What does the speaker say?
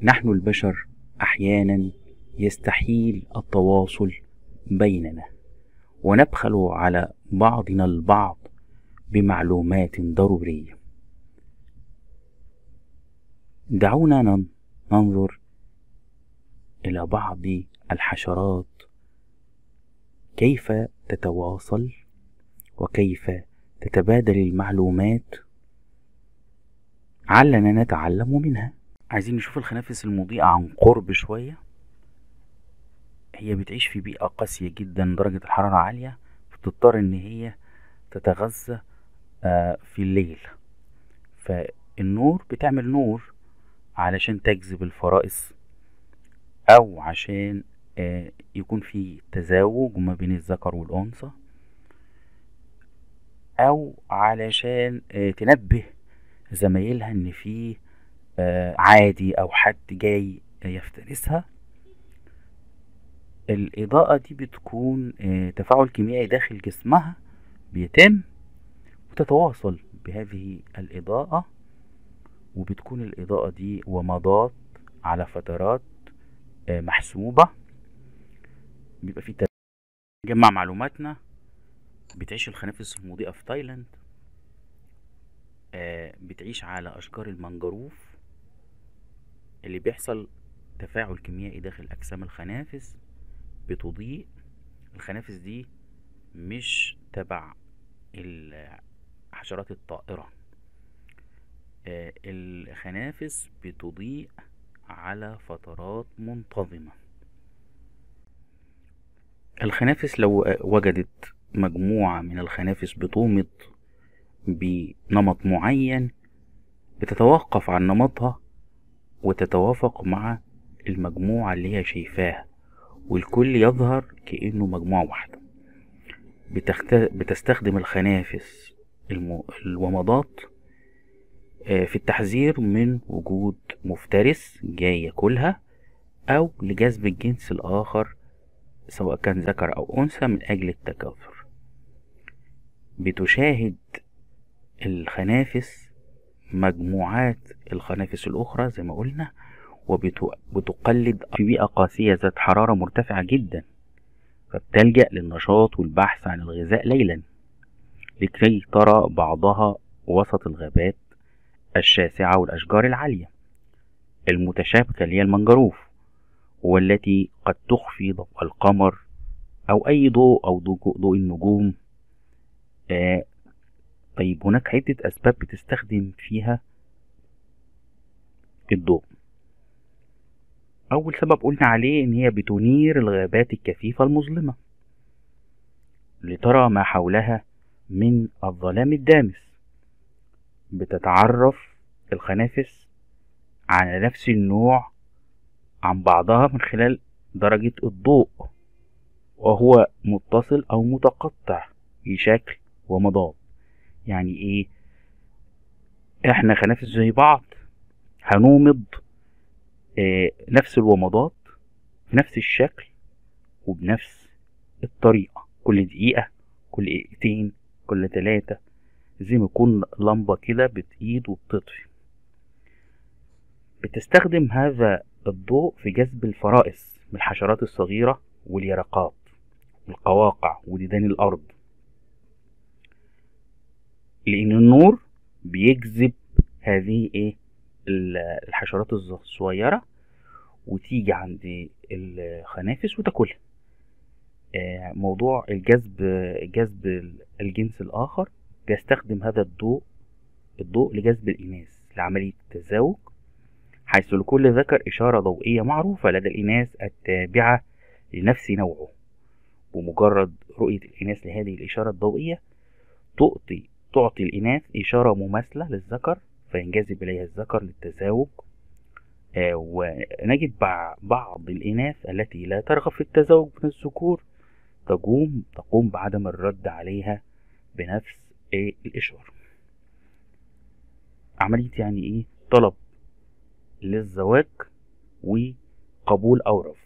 نحن البشر أحيانا يستحيل التواصل بيننا ونبخل على بعضنا البعض بمعلومات ضرورية دعونا ننظر إلى بعض الحشرات كيف تتواصل وكيف تتبادل المعلومات علنا نتعلم منها عايزين نشوف الخنافس المضيئة عن قرب شوية هي بتعيش في بيئة قاسية جدا درجة الحرارة عالية بتضطر ان هي تتغذى آه، في الليل فالنور بتعمل نور علشان تجذب الفرائس او عشان آه، يكون في تزاوج ما بين الذكر والانثى او علشان آه، تنبه زمايلها ان في عادي او حد جاي يفترسها الإضاءة دي بتكون تفاعل كيميائي داخل جسمها بيتم وتتواصل بهذه الإضاءة وبتكون الإضاءة دي ومضات على فترات محسوبة بيبقى في نجمع معلوماتنا بتعيش الخنافس المضيئة في تايلاند بتعيش على أشجار المنجروف اللي بيحصل تفاعل كيميائي داخل أجسام الخنافس بتضيء الخنافس دي مش تبع الحشرات الطائرة الخنافس بتضيء على فترات منتظمة الخنافس لو وجدت مجموعة من الخنافس بتومض بنمط معين بتتوقف عن نمطها وتتوافق مع المجموعة اللي هي شايفاها والكل يظهر كأنه مجموعة واحدة بتخت... بتستخدم الخنافس الم... الومضات في التحذير من وجود مفترس جاي ياكلها أو لجذب الجنس الآخر سواء كان ذكر أو أنثى من أجل التكاثر بتشاهد الخنافس مجموعات الخنافس الأخرى زي ما قلنا وبتقلد في بيئة قاسية ذات حرارة مرتفعة جدا فبتلجأ للنشاط والبحث عن الغذاء ليلا لكي ترى بعضها وسط الغابات الشاسعة والأشجار العالية المتشابكة اللي هي المنجروف والتي قد تخفي ضوء القمر أو أي ضوء أو ضوء النجوم آه طيب هناك عدة أسباب بتستخدم فيها الضوء أول سبب قلنا عليه إن هي بتنير الغابات الكثيفة المظلمة لترى ما حولها من الظلام الدامس بتتعرف الخنافس على نفس النوع عن بعضها من خلال درجة الضوء وهو متصل أو متقطع في شكل ومضاد يعني إيه إحنا خنافس زي بعض هنومض آه نفس الومضات في نفس الشكل وبنفس الطريقة كل دقيقة كل دقيقتين كل تلاتة زي ما يكون لمبة كده بتقيد وبتطفي بتستخدم هذا الضوء في جذب الفرائس من الحشرات الصغيرة واليرقات والقواقع وديدان الأرض لأن النور بيجذب هذه إيه الحشرات الصغيرة وتيجي عند الخنافس وتاكلها موضوع الجذب جذب الجنس الآخر بيستخدم هذا الضوء الضوء لجذب الإناث لعملية التزاوج حيث لكل ذكر إشارة ضوئية معروفة لدى الإناث التابعة لنفس نوعه بمجرد رؤية الإناث لهذه الإشارة الضوئية تعطي تعطي الإناث إشارة مماثلة للذكر فينجذب إليها الذكر للتزاوج آه ونجد بعض الإناث التي لا ترغب في التزاوج من الذكور تقوم تقوم بعدم الرد عليها بنفس إيه الإشارة عملية يعني إيه طلب للزواج وقبول أو رفض